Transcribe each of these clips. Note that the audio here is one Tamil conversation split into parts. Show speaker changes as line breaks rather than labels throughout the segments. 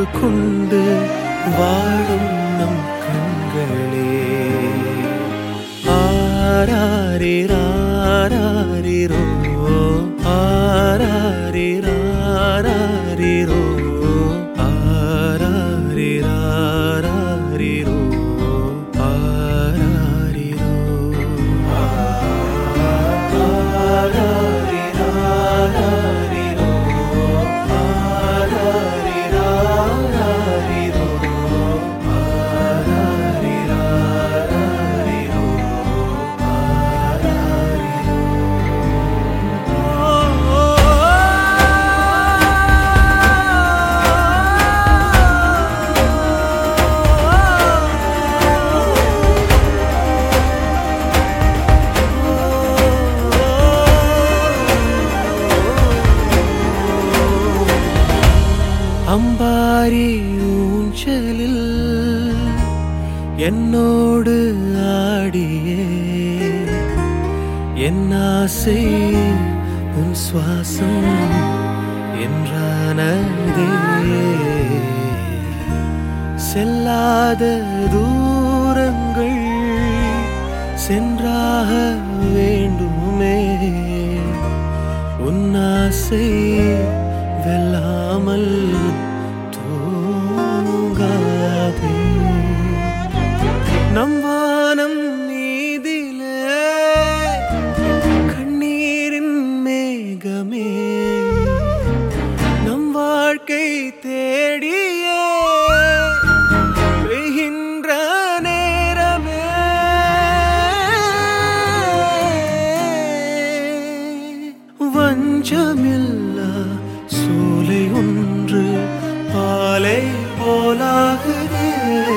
கொண்டு வாழும் நம் கண்களே ஆராரிராரிரோ ஆராரிராரிரோ ஆராரிராரிரோ ஆராரிரோ ஆராரிராரிரோ ஆராரிராரிரோ ஆராரிராரிரோ அம்பாரி ஊஞ்சலில் என்னோடு ஆடியே என் ஆசை உன் சுவாசம் என்றானதே செல்லாத தூரங்கள் சென்றாக வேண்டுமே உன் ஆசை வெல்லாமல் தூங்காதே நம் வானம் நீதிலே கண்ணீரின் மேகமே நம் வாழ்க்கை தேடியே பெய்கின்ற நேரமே வஞ்சமில்லா சோலை ஒன்று பாலை போலாகுதே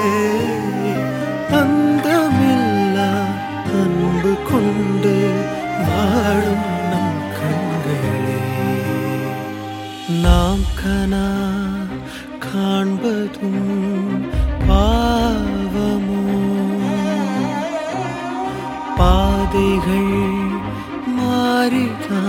அந்தமில்லா அன்பு கொண்டு வாழும் நம் கண்களே நாம் கனா காண்பதும் பாவமோ பாதைகள் மாறிதான்